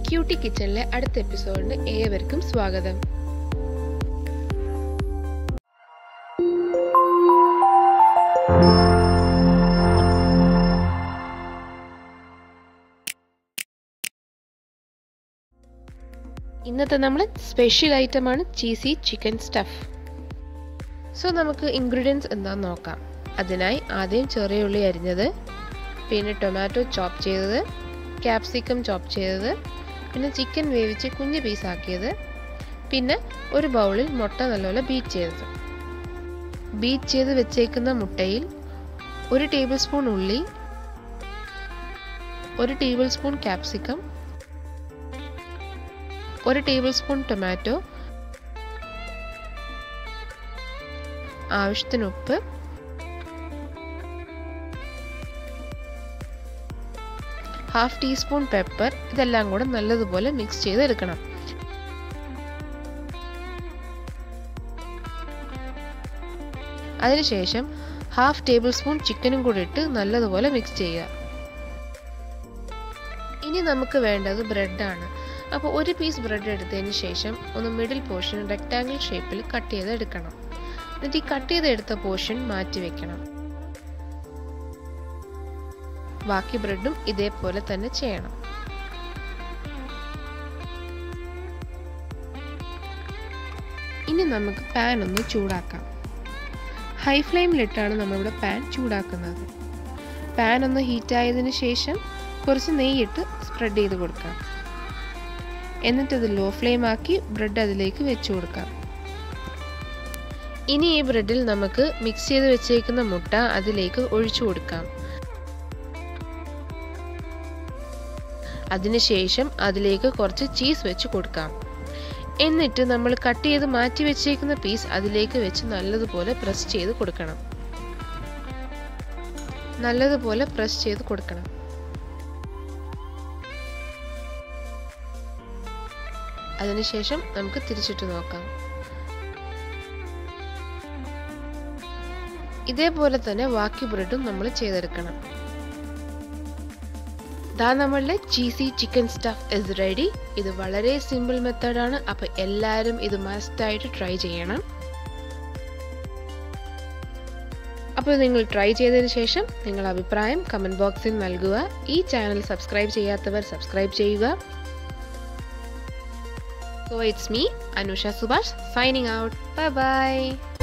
cutie കിച്ചണിലെ അടുത്ത എപ്പിസോഡിന് ഏവർക്കും സ്വാഗതം ഇന്നത്തെ നമ്മൾ സ്പെഷ്യൽ ഐറ്റമാണ് ചീസി ചിക്കൻ സ്റ്റഫ് സോ നമുക്ക് ഇൻഗ്രീഡിയൻസ് എന്താണെന്ന് നോക്കാം അതിനായി ആദ്യം ചെറിയ ഉള്ളി അരിഞ്ഞത് പിന്നെ ടൊമാറ്റോ ചോപ്പ് ചെയ്തത് ക്യാപ്സിക്കം ചോപ്പ് ചെയ്തത് പിന്നെ ചിക്കൻ വേവിച്ച് കുഞ്ഞ് പീസാക്കിയത് പിന്നെ ഒരു ബൗളിൽ മുട്ട നല്ലപോലെ ബീറ്റ് ചെയ്തത് ബീറ്റ് ചെയ്ത് വെച്ചേക്കുന്ന മുട്ടയിൽ ഒരു ടേബിൾ സ്പൂൺ ഉള്ളി ഒരു ടേബിൾ സ്പൂൺ ക്യാപ്സിക്കം ഒരു ടേബിൾ സ്പൂൺ ടൊമാറ്റോ ആവശ്യത്തിന് ഉപ്പ് ഹാഫ് ടീസ്പൂൺ പെപ്പർ ഇതെല്ലാം കൂടെ നല്ലതുപോലെ മിക്സ് ചെയ്തെടുക്കണം അതിനുശേഷം ഹാഫ് ടേബിൾ സ്പൂൺ ചിക്കനും കൂടി ഇട്ട് നല്ലതുപോലെ മിക്സ് ചെയ്യുക ഇനി നമുക്ക് വേണ്ടത് ബ്രെഡാണ് അപ്പോൾ ഒരു പീസ് ബ്രെഡ് എടുത്തതിന് ശേഷം ഒന്ന് മിഡിൽ പോർഷൻ റെക്റ്റാങ്കിൾ ഷേപ്പിൽ കട്ട് ചെയ്ത് എടുക്കണം എന്നിട്ട് ഈ കട്ട് ചെയ്തെടുത്ത പോർഷൻ മാറ്റി വെക്കണം ബാക്കി ബ്രെഡും ഇതേപോലെ തന്നെ ചെയ്യണം ഇനി നമുക്ക് പാൻ ഒന്ന് ചൂടാക്കാം ഹൈ ഫ്ലെയിമിലിട്ടാണ് നമ്മളിവിടെ പാൻ ചൂടാക്കുന്നത് പാൻ ഒന്ന് ഹീറ്റായതിനു ശേഷം കുറച്ച് നെയ്യിട്ട് സ്പ്രെഡ് ചെയ്ത് കൊടുക്കാം എന്നിട്ടത് ലോ ഫ്ലെയിം ആക്കി ബ്രെഡ് അതിലേക്ക് വെച്ച് കൊടുക്കാം ഇനി ഈ ബ്രെഡിൽ നമുക്ക് മിക്സ് ചെയ്ത് വെച്ചേക്കുന്ന മുട്ട അതിലേക്ക് ഒഴിച്ചു കൊടുക്കാം അതിനുശേഷം അതിലേക്ക് കുറച്ച് ചീസ് വെച്ച് കൊടുക്കാം എന്നിട്ട് നമ്മൾ കട്ട് ചെയ്ത് മാറ്റി വെച്ചേക്കുന്ന പീസ് അതിലേക്ക് വെച്ച് നല്ലതുപോലെ പ്രസ് ചെയ്ത് കൊടുക്കണം നല്ലതുപോലെ പ്രസ് ചെയ്ത് കൊടുക്കണം അതിനുശേഷം നമുക്ക് തിരിച്ചിട്ട് നോക്കാം ഇതേപോലെ തന്നെ ബാക്കി ബ്രെഡും നമ്മൾ ചെയ്തെടുക്കണം ദാ നമ്മളുടെ cheesy chicken stuff is ready ഇത് വളരെ സിമ്പിൾ മെത്തേഡാണ് അപ്പോൾ എല്ലാവരും ഇത് മസ്റ്റായിട്ട് ട്രൈ ചെയ്യണം അപ്പോൾ നിങ്ങൾ ട്രൈ ചെയ്തതിന് ശേഷം നിങ്ങളുടെ അഭിപ്രായം കമൻറ്റ് ബോക്സിൽ നൽകുക ഈ ചാനൽ സബ്സ്ക്രൈബ് ചെയ്യാത്തവർ സബ്സ്ക്രൈബ് ചെയ്യുക so it's me Anusha Subhash signing out bye by